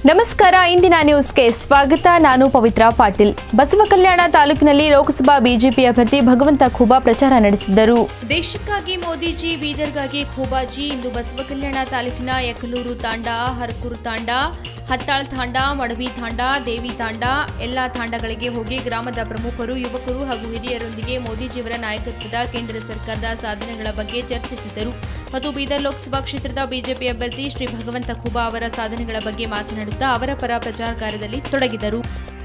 ನಮಸ್ಕಾರ ಇಂದಿನ ನ್ಯೂಸ್ಗೆ ಸ್ವಾಗತ ನಾನು ಪವಿತ್ರ ಪಾಟೀಲ್ ಬಸವ ಕಲ್ಯಾಣ ತಾಲೂಕಿನಲ್ಲಿ ಲೋಕಸಭಾ ಬಿಜೆಪಿ ಅಭ್ಯರ್ಥಿ ಭಗವಂತ ಖೂಬಾ ಪ್ರಚಾರ ನಡೆಸಿದರು ದೇಶಕ್ಕಾಗಿ ಮೋದಿಜಿ ಬೀದರ್ಗಾಗಿ ಖೂಬಾಜಿ ಇಂದು ಬಸವ ಕಲ್ಯಾಣ ತಾಲೂಕಿನ ಯಕಲೂರು ತಾಂಡ ಹರಕೂರು ತಾಂಡ ಹತ್ತಾಳ್ ತಾಂಡ ಮಡವಿ ತಾಂಡ ದೇವಿ ತಾಂಡ ಎಲ್ಲಾ ತಾಂಡಗಳಿಗೆ ಹೋಗಿ ಗ್ರಾಮದ ಪ್ರಮುಖರು ಯುವಕರು ಹಾಗೂ ಹಿರಿಯರೊಂದಿಗೆ ಮೋದಿಜಿಯವರ ನಾಯಕತ್ವದ ಕೇಂದ್ರ ಸರ್ಕಾರದ ಸಾಧನೆಗಳ ಬಗ್ಗೆ ಚರ್ಚಿಸಿದರು ಮತ್ತು ಬೀದರ್ ಲೋಕಸಭಾ ಕ್ಷೇತ್ರದ ಬಿಜೆಪಿ ಅಭ್ಯರ್ಥಿ ಶ್ರೀ ಭಗವಂತ ಖೂಬಾ ಅವರ ಸಾಧನೆಗಳ ಬಗ್ಗೆ ಮಾತನಾಡುತ್ತಾ ಅವರ ಪರ ಪ್ರಚಾರ ಕಾರ್ಯದಲ್ಲಿ ತೊಡಗಿದರು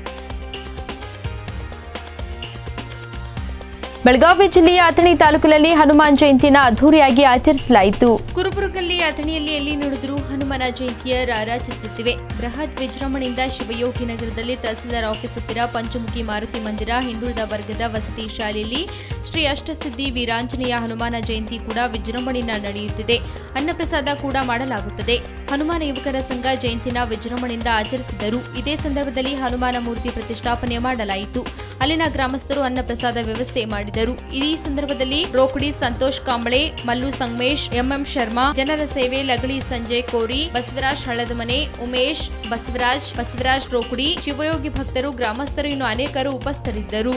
ಬೆಳಗಾವಿ ಜಿಲ್ಲೆಯ ಅಥಣಿ ತಾಲೂಕಿನಲ್ಲಿ ಹನುಮಾನ್ ಜಯಂತಿಯನ್ನು ಅದ್ದೂರಿಯಾಗಿ ಆಚರಿಸಲಾಯಿತು ಕುರುಬುರುಗಲ್ಲಿ ಅಥಣಿಯಲ್ಲಿ ಎಲ್ಲಿ ನೋಡಿದರೂ ಹನುಮನ ಜಯಂತಿಯ ರಾರಾಜಿಸುತ್ತಿವೆ ಬೃಹತ್ ವಿಜೃಂಭಣೆಯಿಂದ ಶಿವಯೋಗಿ ನಗರದಲ್ಲಿ ತಹಸೀಲ್ದಾರ್ ಆಫೀಸ್ ಹತ್ತಿರ ಪಂಚಮುಖಿ ಮಾರುತಿ ಮಂದಿರ ಹಿಂದುಳಿದ ವರ್ಗದ ವಸತಿ ಶಾಲೆಯಲ್ಲಿ ಶ್ರೀ ಅಷ್ಟಸಿದ್ಧಿ ವೀರಾಂಜನೇಯ ಹನುಮಾನ ಜಯಂತಿ ಕೂಡ ವಿಜೃಂಭಣೆಯಿಂದ ನಡೆಯುತ್ತಿದೆ ಅನ್ನಪ್ರಸಾದ ಕೂಡ ಮಾಡಲಾಗುತ್ತದೆ ಹನುಮಾನ ಯುವಕರ ಸಂಘ ಜಯಂತಿನ ವಿಜೃಂಭಣೆಯಿಂದ ಆಚರಿಸಿದರು ಇದೇ ಸಂದರ್ಭದಲ್ಲಿ ಹನುಮಾನ ಮೂರ್ತಿ ಪ್ರತಿಷ್ಠಾಪನೆ ಮಾಡಲಾಯಿತು ಅಲ್ಲಿನ ಗ್ರಾಮಸ್ಥರು ಅನ್ನಪ್ರಸಾದ ವ್ಯವಸ್ಥೆ ಮಾಡಿದರು ಈ ಸಂದರ್ಭದಲ್ಲಿ ರೋಕಡಿ ಸಂತೋಷ್ ಕಾಂಬಳೆ ಮಲ್ಲು ಸಂಗಮೇಶ್ ಎಂಎಂ ಶರ್ಮಾ ಜನರ ಸೇವೆ ಲಗಳಿ ಸಂಜಯ್ ಕೋರಿ ಬಸವರಾಜ್ ಹಳದಮನೆ ಉಮೇಶ್ ಬಸವರಾಜ್ ಬಸವರಾಜ್ ರೋಕುಡಿ ಶಿವಯೋಗಿ ಭಕ್ತರು ಗ್ರಾಮಸ್ಥರು ಇನ್ನು ಅನೇಕರು ಉಪಸ್ಥಿತರಿದ್ದರು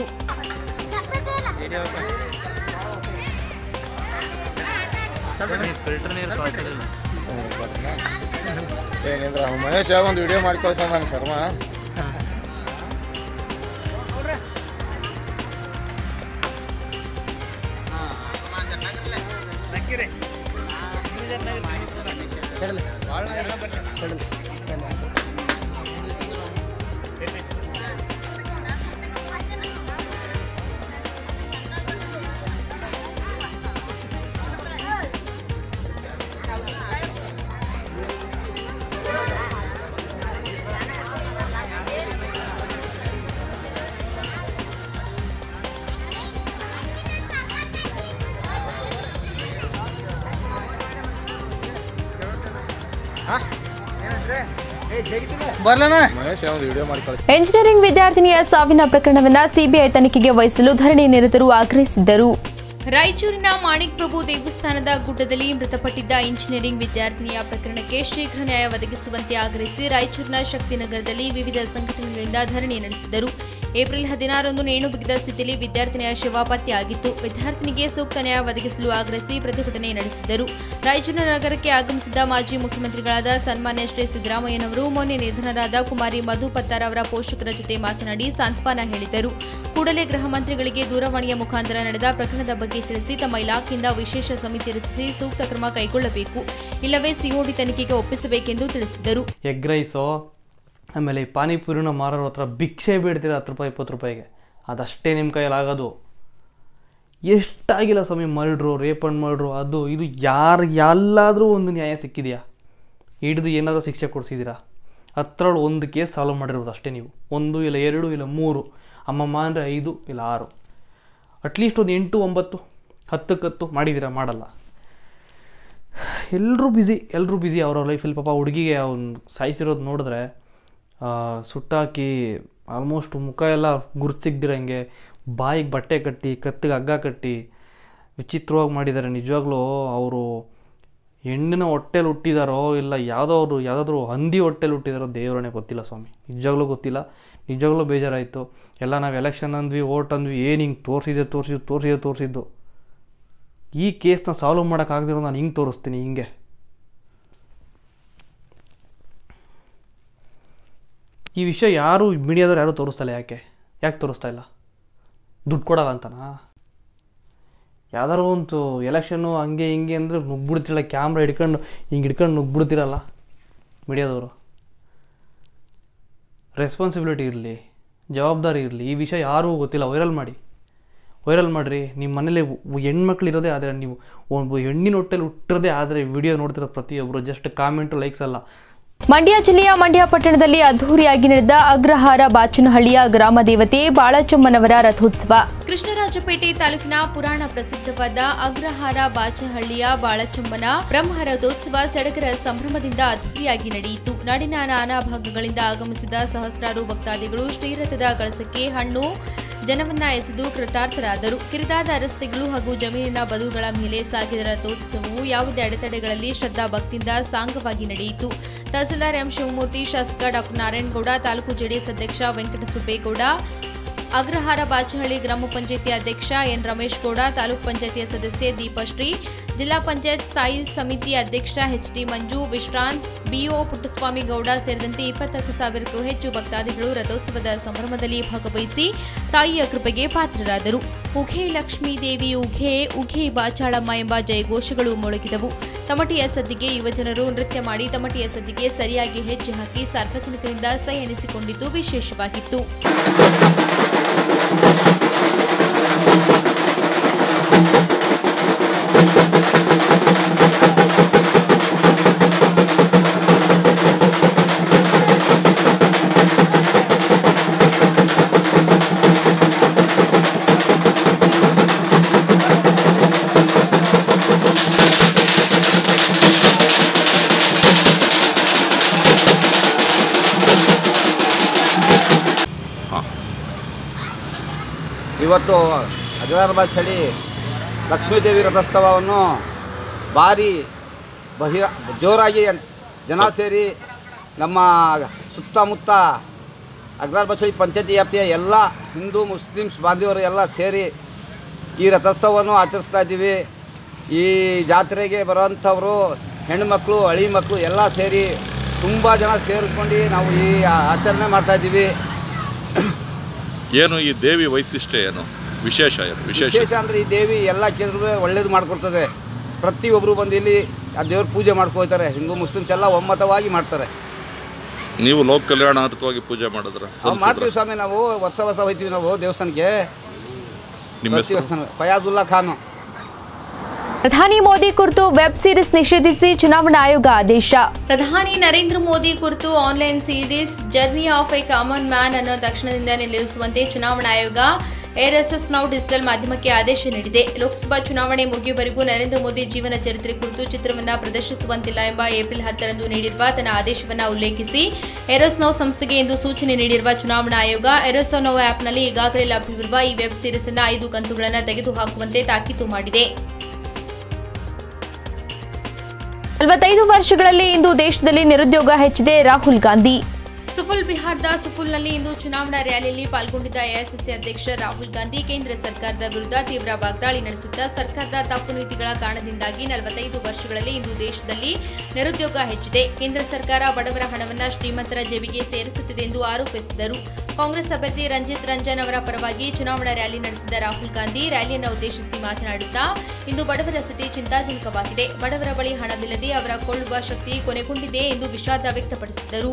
ಫಿಲ್ಟರ್ ನೀರು ಕಳ್ಸೋದಿಲ್ಲ ಏನಿದ್ರ ಮಹೇಶ್ ಒಂದು ವಿಡಿಯೋ ಮಾಡಿ ಕಳ್ಸ ನಾನು ಶರ್ಮಾ ಬರ್ಲನ ಮಹೇಶ್ ಒಂದು ವಿಡಿಯೋ ಮಾಡಿ ಕಳ್ಸ ಎಂಜಿನಿಯರಿಂಗ್ ವಿದ್ಯಾರ್ಥಿನಿಯ ಸಾವಿನ ಪ್ರಕರಣವನ್ನು ಸಿಬಿಐ ತನಿಖೆಗೆ ವಹಿಸಲು ಧರಣಿ ನಿರತರು ಆಗ್ರಹಿಸಿದ್ದರು ರಾಯಚೂರಿನ ಮಾಣಿಕ್ ಪ್ರಭು ದೇವಸ್ಥಾನದ ಗುಡ್ಡದಲ್ಲಿ ಮೃತಪಟ್ಟಿದ್ದ ಇಂಜಿನಿಯರಿಂಗ್ ವಿದ್ಯಾರ್ಥಿನಿಯ ಪ್ರಕರಣಕ್ಕೆ ಶೀಘ್ರ ನ್ಯಾಯ ಒದಗಿಸುವಂತೆ ಆಗ್ರಹಿಸಿ ರಾಯಚೂರಿನ ಶಕ್ತಿನಗರದಲ್ಲಿ ವಿವಿಧ ಸಂಘಟನೆಗಳಿಂದ ಧರಣಿ ನಡೆಸಿದರು ಏಪ್ರಿಲ್ ಹದಿನಾರರಂದು ನೇಣು ಬಿಗಿದ ಸ್ಥಿತಿಯಲ್ಲಿ ವಿದ್ಯಾರ್ಥಿನಿಯ ಶವ ಪತ್ತೆಯಾಗಿತ್ತು ವಿದ್ಯಾರ್ಥಿನಿಗೆ ಸೂಕ್ತ ನ್ಯಾಯ ಒದಗಿಸಲು ಆಗ್ರಹಿಸಿ ಪ್ರತಿಭಟನೆ ನಡೆಸಿದರು ರಾಯಚೂರು ನಗರಕ್ಕೆ ಆಗಮಿಸಿದ್ದ ಮಾಜಿ ಮುಖ್ಯಮಂತ್ರಿಗಳಾದ ಸನ್ಮಾನ್ಯ ಶ್ರೀ ಸಿದ್ದರಾಮಯ್ಯನವರು ಮೊನ್ನೆ ನಿಧನರಾದ ಕುಮಾರಿ ಮಧು ಪತ್ತಾರ್ ಅವರ ಪೋಷಕರ ಜೊತೆ ಮಾತನಾಡಿ ಸಾಂತ್ವನ ಹೇಳಿದರು ಕೂಡಲೇ ಗೃಹ ಮಂತ್ರಿಗಳಿಗೆ ದೂರವಾಣಿಯ ಮುಖಾಂತರ ನಡೆದ ಪ್ರಕರಣದ ಬಗ್ಗೆ ತಿಳಿಸಿ ತಮ್ಮ ಇಲಾಖೆಯಿಂದ ವಿಶೇಷ ಸಮಿತಿ ರಚಿಸಿ ಸೂಕ್ತ ಕ್ರಮ ಕೈಗೊಳ್ಳಬೇಕು ಇಲ್ಲವೇ ಸಿಒಡಿ ತನಿಖೆಗೆ ಒಪ್ಪಿಸಬೇಕೆಂದು ತಿಳಿಸಿದರು ಎಗ್ ರೈಸು ಆಮೇಲೆ ಈ ಪಾನಿಪುರಿನ ಮಾರೋರ ಹತ್ರ ಭಿಕ್ಷೆ ಬೇಡ್ತೀರ ಹತ್ತು ರೂಪಾಯಿ ಇಪ್ಪತ್ತು ರೂಪಾಯಿಗೆ ಅದಷ್ಟೇ ನಿಮ್ಮ ಕೈಯಲ್ಲಿ ಆಗೋದು ಎಷ್ಟಾಗಿಲ್ಲ ಸ್ವಾಮಿ ಮರ್ಡ್ರು ರೇಪ್ ಅಂಡ್ ಮರ್ಡ್ರು ಅದು ಇದು ಯಾರು ಎಲ್ಲಾದರೂ ಒಂದು ನ್ಯಾಯ ಸಿಕ್ಕಿದೆಯಾ ಹಿಡಿದು ಏನಾದರೂ ಶಿಕ್ಷೆ ಕೊಡಿಸಿದ್ದೀರಾ ಹತ್ತರಲ್ಲಿ ಒಂದು ಕೇಸ್ ಸಾಲ್ವ್ ಮಾಡಿರೋದು ಅಷ್ಟೇ ನೀವು ಒಂದು ಇಲ್ಲ ಎರಡು ಇಲ್ಲ ಮೂರು ಅಮ್ಮಮ್ಮ ಅಂದರೆ ಐದು ಇಲ್ಲ ಆರು ಅಟ್ಲೀಸ್ಟ್ ಒಂದು ಎಂಟು ಒಂಬತ್ತು ಹತ್ತಕ್ಕೆ ಹತ್ತು ಮಾಡಿದ್ದೀರಾ ಮಾಡಲ್ಲ ಎಲ್ಲರೂ ಬ್ಯುಸಿ ಎಲ್ಲರೂ ಬ್ಯುಸಿ ಅವ್ರವ್ರ ಲೈಫಲ್ಲಿ ಪಾಪ ಹುಡುಗಿಗೆ ಅವ್ನು ಸಾಯಿಸಿರೋದು ನೋಡಿದ್ರೆ ಆ, ಸುಟ್ಟಾಕಿ ಆಲ್ಮೋಸ್ಟ್ ಮುಖ ಎಲ್ಲ ಗುರ್ತು ಸಿಗ್ದಿರಂಗೆ ಬಾಯಿಗೆ ಬಟ್ಟೆ ಕಟ್ಟಿ ಕತ್ತಿಗೆ ಹಗ್ಗ ಕಟ್ಟಿ ವಿಚಿತ್ರವಾಗಿ ಮಾಡಿದ್ದಾರೆ ನಿಜವಾಗ್ಲೂ ಅವರು ಹೆಣ್ಣಿನ ಹೊಟ್ಟೆಲಿ ಹುಟ್ಟಿದಾರೋ ಇಲ್ಲ ಯಾವುದೋ ಅವರು ಯಾವುದಾದ್ರೂ ಹಂದಿ ಹೊಟ್ಟೆಲಿ ಹುಟ್ಟಿದಾರೋ ದೇವರೇ ಗೊತ್ತಿಲ್ಲ ಸ್ವಾಮಿ ನಿಜವಾಗ್ಲೂ ಗೊತ್ತಿಲ್ಲ ನಿಜವಾಗ್ಲೂ ಬೇಜಾರಾಯಿತು ಎಲ್ಲ ನಾವು ಎಲೆಕ್ಷನ್ ಅಂದ್ವಿ ಓಟ್ ಅಂದ್ವಿ ಏನು ಹಿಂಗೆ ತೋರಿಸಿದೆ ತೋರಿಸಿದ್ದು ತೋರಿಸಿದೆ ತೋರಿಸಿದ್ದು ಈ ಕೇಸ್ನ ಸಾಲ್ವ್ ಮಾಡೋಕ್ಕಾಗದಿರೋ ನಾನು ಹಿಂಗೆ ತೋರಿಸ್ತೀನಿ ಹಿಂಗೆ ಈ ವಿಷಯ ಯಾರು ಮೀಡಿಯಾದವ್ರು ಯಾರೂ ತೋರಿಸ್ತಲ್ಲ ಯಾಕೆ ಯಾಕೆ ತೋರಿಸ್ತಾ ಇಲ್ಲ ದುಡ್ಡು ಕೊಡಲ್ಲ ಅಂತನಾ ಯಾವ್ದಾರು ಒಂದು ಎಲೆಕ್ಷನ್ನು ಹಂಗೆ ಹಿಂಗೆ ಅಂದರೆ ನುಗ್ಬಿಡ್ತಿರಲ್ಲ ಕ್ಯಾಮ್ರಾ ಹಿಡ್ಕೊಂಡು ಹಿಂಗೆ ಹಿಡ್ಕೊಂಡು ನುಗ್ಬಿಡ್ತಿರಲ್ಲ ಮೀಡಿಯಾದವರು ರೆಸ್ಪಾನ್ಸಿಬಿಲಿಟಿ ಇರಲಿ ಜವಾಬ್ದಾರಿ ಇರಲಿ ಈ ವಿಷಯ ಯಾರಿಗೂ ಗೊತ್ತಿಲ್ಲ ವೈರಲ್ ಮಾಡಿ ವೈರಲ್ ಮಾಡಿರಿ ನಿಮ್ಮ ಮನೇಲಿ ಹೆಣ್ಮಕ್ಳು ಇರೋದೇ ಆದರೆ ನೀವು ಒಂದು ಹೆಣ್ಣಿನ ಹೊಟ್ಟೆಲಿ ಹುಟ್ಟಿರೋದೇ ಆದರೆ ವಿಡಿಯೋ ನೋಡ್ತಿರೋ ಪ್ರತಿಯೊಬ್ಬರು ಜಸ್ಟ್ ಕಾಮೆಂಟು ಲೈಕ್ಸ್ ಅಲ್ಲ ಮಂಡ್ಯ ಜಿಲ್ಲೆಯ ಮಂಡ್ಯ ಪಟ್ಟಣದಲ್ಲಿ ಅದ್ದೂರಿಯಾಗಿ ನಡೆದ ಅಗ್ರಹಾರ ಬಾಚನಹಳ್ಳಿಯ ಗ್ರಾಮ ದೇವತೆ ಬಾಳಚಮ್ಮನವರ ರಥೋತ್ಸವ ಕೃಷ್ಣರಾಜಪೇಟೆ ತಾಲೂಕಿನ ಪುರಾಣ ಪ್ರಸಿದ್ಧವಾದ ಅಗ್ರಹಾರ ಬಾಚನಹಳ್ಳಿಯ ಬಾಳಚಮ್ಮನ ಬ್ರಹ್ಮ ರಥೋತ್ಸವ ಸಡಗರ ಸಂಭ್ರಮದಿಂದ ಅದ್ದೂರಿಯಾಗಿ ನಡೆಯಿತು ನಾಡಿನ ನಾನಾ ಭಾಗಗಳಿಂದ ಆಗಮಿಸಿದ ಸಹಸ್ರಾರು ಭಕ್ತಾದಿಗಳು ಶ್ರೀರಥದ ಕಳಸಕ್ಕೆ ಹಣ್ಣು ಜನವನ್ನ ಎಸೆದು ಕೃತಾರ್ಥರಾದರು ಕಿರಿದಾದ ರಸ್ತೆಗಳು ಹಾಗೂ ಜಮೀನಿನ ಬದುಗಳ ಮೇಲೆ ಸಾಗಿದ ರಥೋತ್ಸವವು ಯಾವುದೇ ಅಡೆತಡೆಗಳಲ್ಲಿ ಶ್ರದ್ಧಾ ಭಕ್ತಿಯಿಂದ ಸಾಂಗವಾಗಿ ನಡೆಯಿತು ತಹಸೀಲ್ದಾರ್ ಎಂ ಶಿವಮೂರ್ತಿ ಶಾಸಕ ಡಾಕ್ಟರ್ ನಾರಾಯಣಗೌಡ ತಾಲೂಕು ಜೆಡಿಎಸ್ ಅಧ್ಯಕ್ಷ ವೆಂಕಟಸುಬ್ಬೇಗೌಡ ಅಗ್ರಹಾರ ಬಾಚಹಳ್ಳಿ ಗ್ರಾಮ ಪಂಚಾಯತಿ ಅಧ್ಯಕ್ಷ ಎನ್ ರಮೇಶ್ ಗೌಡ ತಾಲೂಕ್ ಪಂಚಾಯತಿಯ ಸದಸ್ಯೆ ದೀಪಶ್ರೀ ಜಿಲ್ಲಾ ಪಂಚಾಯತ್ ಸ್ಥಾಯಿ ಸಮಿತಿ ಅಧ್ಯಕ್ಷ ಎಚ್ ಡಿ ಮಂಜು ವಿಶ್ರಾಂತ್ ಬಿಒ ಪುಟ್ಟಸ್ವಾಮಿ ಗೌಡ ಸೇರಿದಂತೆ ಇಪ್ಪತ್ತಕ್ಕೂ ಸಾವಿರಕ್ಕೂ ಹೆಚ್ಚು ಭಕ್ತಾದಿಗಳು ರಥೋತ್ಸವದ ಸಂಭ್ರಮದಲ್ಲಿ ಭಾಗವಹಿಸಿ ತಾಯಿಯ ಕೃಪೆಗೆ ಪಾತ್ರರಾದರು ಉಘೆ ಲಕ್ಷ್ಮೀ ದೇವಿ ಉಘೆ ಉಘೆ ಬಾಚಾಳಮ್ಮ ಎಂಬ ಜಯಘೋಷಗಳು ಮೊಳಗಿದವು ತಮಟಿಯ ಸದ್ದಿಗೆ ಯುವಜನರು ನೃತ್ಯ ಮಾಡಿ ತಮಟಿಯ ಸದ್ದಿಗೆ ಸರಿಯಾಗಿ ಹೆಜ್ಜೆ ಹಾಕಿ ಸಾರ್ವಜನಿಕರಿಂದ ಸೈ ಎನಿಸಿಕೊಂಡಿದ್ದು ವಿಶೇಷವಾಗಿತ್ತು ಇವತ್ತು ಅಗ್ರಹಾರ ಚಳಿ ಲಕ್ಷ್ಮೀದೇವಿ ರಥೋತ್ಸವವನ್ನು ಭಾರಿ ಬಹಿರ ಜೋರಾಗಿ ಜನ ಸೇರಿ ನಮ್ಮ ಸುತ್ತಮುತ್ತ ಅಗ್ರಹಾರ ಬಸಳಿ ಪಂಚಾಯತಿ ವ್ಯಾಪ್ತಿಯ ಎಲ್ಲ ಹಿಂದೂ ಮುಸ್ಲಿಮ್ಸ್ ಬಾಂಧವರು ಎಲ್ಲ ಸೇರಿ ಈ ರಥೋತ್ಸವವನ್ನು ಆಚರಿಸ್ತಾ ಇದ್ದೀವಿ ಈ ಜಾತ್ರೆಗೆ ಬರೋವಂಥವರು ಹೆಣ್ಮಕ್ಳು ಹಳಿ ಮಕ್ಕಳು ಎಲ್ಲ ಸೇರಿ ತುಂಬ ಜನ ಸೇರಿಕೊಂಡು ನಾವು ಈ ಆಚರಣೆ ಮಾಡ್ತಾಯಿದ್ದೀವಿ ಏನು ಈ ದೇವಿ ವೈಶಿಷ್ಟ್ಯ ಏನು ವಿಶೇಷ ಏನು ವಿಶೇಷ ವಿಶೇಷ ಅಂದರೆ ಈ ದೇವಿ ಎಲ್ಲ ಕೇಂದ್ರ ಒಳ್ಳೇದು ಮಾಡಿಕೊಡ್ತದೆ ಪ್ರತಿಯೊಬ್ಬರು ಬಂದು ಇಲ್ಲಿ ಆ ದೇವ್ರ ಪೂಜೆ ಮಾಡ್ಕೊಳ್ತಾರೆ ಹಿಂದೂ ಮುಸ್ಲಿಮ್ಸ್ ಎಲ್ಲ ಒಮ್ಮತವಾಗಿ ಮಾಡ್ತಾರೆ ನೀವು ಲೋಕ ಕಲ್ಯಾಣಾರ್ಥವಾಗಿ ಪೂಜೆ ಮಾಡಿದ್ರ ನಾವು ಮಾಡ್ತೀವಿ ಸ್ವಾಮಿ ನಾವು ವರ್ಷ ವರ್ಷ ಹೋಯ್ತೀವಿ ನಾವು ದೇವಸ್ಥಾನಕ್ಕೆ ನಿಮ್ಮ ಪ್ರತಿ ಹೆಸರು ವರ್ಷ ಫಯಾಜುಲ್ಲಾ ಖಾನು ಪ್ರಧಾನಿ ಮೋದಿ ಕುರಿತು ವೆಬ್ ಸೀರೀಸ್ ನಿಷೇಧಿಸಿ ಚುನಾವಣಾ ಆಯೋಗ ಆದೇಶ ಪ್ರಧಾನಿ ನರೇಂದ್ರ ಮೋದಿ ಕುರಿತು online series journey of a common man ಅನ್ನೋ ತಕ್ಷಣದಿಂದ ನಿಲ್ಲಿಸುವಂತೆ ಚುನಾವಣಾ ಆಯೋಗ ಎಆರ್ಎಸ್ಎಸ್ ನೌ ಡಿಜಿಟಲ್ ಮಾಧ್ಯಮಕ್ಕೆ ಆದೇಶ ನೀಡಿದೆ ಲೋಕಸಭಾ ಚುನಾವಣೆ ಮುಗಿಯುವವರೆಗೂ ನರೇಂದ್ರ ಮೋದಿ ಜೀವನ ಚರಿತ್ರೆ ಕುರಿತು ಚಿತ್ರವನ್ನ ಪ್ರದರ್ಶಿಸುವಂತಿಲ್ಲ ಎಂಬ ಏಪ್ರಿಲ್ ಹತ್ತರಂದು ನೀಡಿರುವ ತನ್ನ ಆದೇಶವನ್ನ ಉಲ್ಲೇಖಿಸಿ ಎರೋಸ್ನೋ ಸಂಸ್ಥೆಗೆ ಇಂದು ಸೂಚನೆ ನೀಡಿರುವ ಚುನಾವಣಾ ಆಯೋಗ ಎರೋಸೋನೋ ಆಪ್ನಲ್ಲಿ ಈಗಾಗಲೇ ಲಭ್ಯವಿರುವ ಈ ವೆಬ್ ಸೀರೀಸ್ ಅನ್ನ ಐದು ಕಂತುಗಳನ್ನು ತೆಗೆದುಹಾಕುವಂತೆ ತಾಕೀತು ಮಾಡಿದೆ ನಲವತ್ತೈದು ವರ್ಷಗಳಲ್ಲಿ ಇಂದು ದೇಶದಲ್ಲಿ ನಿರುದ್ಯೋಗ ಹೆಚ್ಚಿದೆ ರಾಹುಲ್ ಗಾಂಧಿ ಸುಫುಲ್ ಬಿಹಾರದ ಸುಫುಲ್ನಲ್ಲಿ ಇಂದು ಚುನಾವಣಾ ರ್ಯಾಲಿಯಲ್ಲಿ ಪಾಲ್ಗೊಂಡಿದ್ದ ಎಐಸಿಸಿ ಅಧ್ಯಕ್ಷ ರಾಹುಲ್ ಗಾಂಧಿ ಕೇಂದ್ರ ಸರ್ಕಾರದ ವಿರುದ್ಧ ತೀವ್ರ ವಾಗ್ದಾಳಿ ನಡೆಸುತ್ತಾ ಸರ್ಕಾರದ ತಪ್ಪು ನೀತಿಗಳ ಕಾರಣದಿಂದಾಗಿ ನಲವತ್ತೈದು ವರ್ಷಗಳಲ್ಲಿ ಇಂದು ದೇಶದಲ್ಲಿ ನಿರುದ್ಯೋಗ ಹೆಚ್ಚಿದೆ ಕೇಂದ್ರ ಸರ್ಕಾರ ಬಡವರ ಹಣವನ್ನ ಶ್ರೀಮಂತರ ಜೇಬಿಗೆ ಸೇರಿಸುತ್ತಿದೆ ಎಂದು ಆರೋಪಿಸಿದರು ಕಾಂಗ್ರೆಸ್ ಅಭ್ಯರ್ಥಿ ರಂಜಿತ್ ರಂಜನ್ ಅವರ ಪರವಾಗಿ ಚುನಾವಣಾ ರ್ಯಾಲಿ ನಡೆಸಿದ ರಾಹುಲ್ ಗಾಂಧಿ ರ್ಯಾಲಿಯನ್ನು ಉದ್ದೇಶಿಸಿ ಮಾತನಾಡುತ್ತಾ ಇಂದು ಬಡವರ ಸ್ಥಿತಿ ಚಿಂತಾಜನಕವಾಗಿದೆ ಬಡವರ ಬಳಿ ಹಣವಿಲ್ಲದೆ ಅವರ ಕೊಳ್ಳುವ ಶಕ್ತಿ ಕೊನೆಗೊಂಡಿದೆ ಎಂದು ವಿಷಾದ ವ್ಯಕ್ತಪಡಿಸಿದರು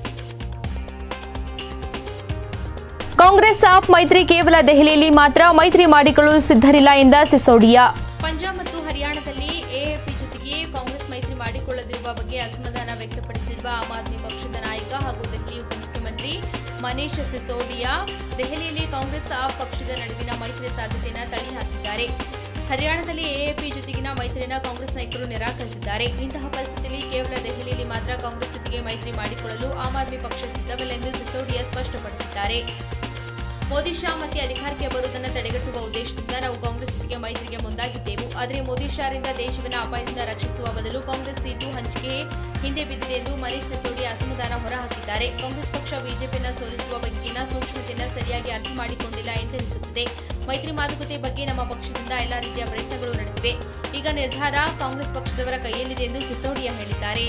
ಕಾಂಗ್ರೆಸ್ ಆಪ್ ಮೈತ್ರಿ ಕೇವಲ ದೆಹಲಿಯಲ್ಲಿ ಮಾತ್ರ ಮೈತ್ರಿ ಮಾಡಿಕೊಳ್ಳಲು ಸಿದ್ಧರಿಲ್ಲ ಎಂದ ಸಿಸೋಡಿಯಾ ಪಂಜಾಬ್ ಮತ್ತು ಹರಿಯಾಣದಲ್ಲಿ ಎಎಪಿ ಜೊತೆಗೆ ಕಾಂಗ್ರೆಸ್ ಮೈತ್ರಿ ಮಾಡಿಕೊಳ್ಳದಿರುವ ಬಗ್ಗೆ ಅಸಮಾಧಾನ ವ್ಯಕ್ತಪಡಿಸಿರುವ ಆಮ್ ಆದ್ಮಿ ಪಕ್ಷದ ನಾಯಕ ಹಾಗೂ ದೆಹಲಿ ಉಪಮುಖ್ಯಮಂತ್ರಿ ಮನೀಶ್ ಸಿಸೋಡಿಯಾ ದೆಹಲಿಯಲ್ಲಿ ಕಾಂಗ್ರೆಸ್ ಆಪ್ ಪಕ್ಷದ ನಡುವಿನ ಮೈತ್ರಿ ಸಾಧ್ಯತೆಯನ್ನು ತಳ್ಳಿಹಾಕಿದ್ದಾರೆ ಹರಿಯಾಣದಲ್ಲಿ ಎಎಪಿ ಜೊತೆಗಿನ ಮೈತ್ರಿಯನ್ನು ಕಾಂಗ್ರೆಸ್ ನಾಯಕರು ನಿರಾಕರಿಸಿದ್ದಾರೆ ಇಂತಹ ಪರಿಸ್ಥಿತಿಯಲ್ಲಿ ಕೇವಲ ದೆಹಲಿಯಲ್ಲಿ ಮಾತ್ರ ಕಾಂಗ್ರೆಸ್ ಜೊತೆಗೆ ಮೈತ್ರಿ ಮಾಡಿಕೊಳ್ಳಲು ಆಮ್ ಆದ್ಮಿ ಪಕ್ಷ ಸಿದ್ಧವಿಲ್ಲ ಎಂದು ಸಿಸೋಡಿಯಾ ಸ್ಪಷ್ಟಪಡಿಸಿದ್ದಾರೆ ಮೋದಿ ಶಾ ಮತ್ತೆ ಅಧಿಕಾರಕ್ಕೆ ಬರುವುದನ್ನು ತಡೆಗಟ್ಟುವ ಉದ್ದೇಶದಿಂದ ನಾವು ಕಾಂಗ್ರೆಸ್ ಜೊತೆಗೆ ಮೈತ್ರಿಗೆ ಮುಂದಾಗಿದ್ದೆವು ಆದರೆ ಮೋದಿ ಶಾರಿಂದ ದೇಶವನ್ನು ಅಪಾಯದಿಂದ ರಕ್ಷಿಸುವ ಬದಲು ಕಾಂಗ್ರೆಸ್ ಸೀಟು ಹಂಚಿಕೆ ಹಿಂದೆ ಬಿದ್ದಿದೆ ಎಂದು ಮನೀಶ್ ಸಿಸೋಡಿಯಾ ಅಸಮಾಧಾನ ಹೊರಹಾಕಿದ್ದಾರೆ ಕಾಂಗ್ರೆಸ್ ಪಕ್ಷ ಬಿಜೆಪಿಯನ್ನು ಸೋಲಿಸುವ ಬಗೆಗಿನ ಸೂಕ್ಷ್ಮತೆಯನ್ನು ಸರಿಯಾಗಿ ಅರ್ಥ ಮಾಡಿಕೊಂಡಿಲ್ಲ ಎಂದೆನಿಸುತ್ತದೆ ಮೈತ್ರಿ ಮಾತುಕತೆ ಬಗ್ಗೆ ನಮ್ಮ ಪಕ್ಷದಿಂದ ಎಲ್ಲ ರೀತಿಯ ಪ್ರಯತ್ನಗಳು ನಡೆದಿವೆ ಈಗ ನಿರ್ಧಾರ ಕಾಂಗ್ರೆಸ್ ಪಕ್ಷದವರ ಕೈಯಲ್ಲಿದೆ ಎಂದು ಸಿಸೋಡಿಯಾ ಹೇಳಿದ್ದಾರೆ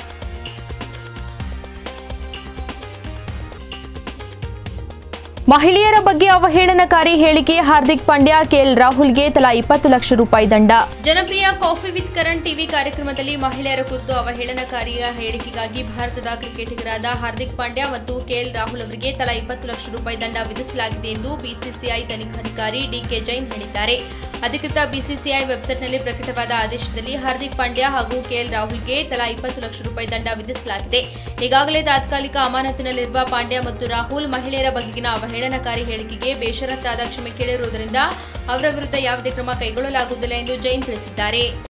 ಮಹಿಳೆಯರ ಬಗ್ಗೆ ಅವಹೇಳನಕಾರಿ ಹೇಳಿಕೆ ಹಾರ್ದಿಕ್ ಪಾಂಡ್ಯ ಕೆಎಲ್ ರಾಹುಲ್ಗೆ ತಲಾ ಇಪ್ಪತ್ತು ಲಕ್ಷ ರೂಪಾಯಿ ದಂಡ ಜನಪ್ರಿಯ ಕಾಫಿ ವಿತ್ ಕರಣ್ ಟಿವಿ ಕಾರ್ಯಕ್ರಮದಲ್ಲಿ ಮಹಿಳೆಯರ ಕುರಿತು ಅವಹೇಳನಕಾರಿಯ ಹೇಳಿಕೆಗಾಗಿ ಭಾರತದ ಕ್ರಿಕೆಟಿಗರಾದ ಹಾರ್ದಿಕ್ ಪಾಂಡ್ಯ ಮತ್ತು ಕೆಎಲ್ ರಾಹುಲ್ ಅವರಿಗೆ ತಲಾ ಇಪ್ಪತ್ತು ಲಕ್ಷ ರೂಪಾಯಿ ದಂಡ ವಿಧಿಸಲಾಗಿದೆ ಎಂದು ಬಿಸಿಸಿಐ ತನಿಖಾಧಿಕಾರಿ ಡಿಕೆ ಜೈನ್ ಹೇಳಿದ್ದಾರೆ ಅಧಿಕೃತ ಬಿಸಿಸಿಐ ವೆಬ್ಸೈಟ್ನಲ್ಲಿ ಪ್ರಕಟವಾದ ಆದೇಶದಲ್ಲಿ ಹಾರ್ದಿಕ್ ಪಾಂಡ್ಯ ಹಾಗೂ ಕೆಎಲ್ ರಾಹುಲ್ಗೆ ತಲಾ ಇಪ್ಪತ್ತು ಲಕ್ಷ ರೂಪಾಯಿ ದಂಡ ವಿಧಿಸಲಾಗಿದೆ ಈಗಾಗಲೇ ತಾತ್ಕಾಲಿಕ ಅಮಾನತಿನಲ್ಲಿರುವ ಪಾಂಡ್ಯ ಮತ್ತು ರಾಹುಲ್ ಮಹಿಳೆಯರ ಬಗೆಗಿನ ಅವಹೇಳನಕಾರಿ ಹೇಳಿಕೆಗೆ ಬೇಷರತ್ತಾದ ಕ್ಷಮೆ ಕೇಳಿರುವುದರಿಂದ ಅವರ ವಿರುದ್ಧ ಯಾವುದೇ ಕ್ರಮ ಕೈಗೊಳ್ಳಲಾಗುವುದಿಲ್ಲ ಎಂದು ಜೈನ್ ತಿಳಿಸಿದ್ದಾರೆ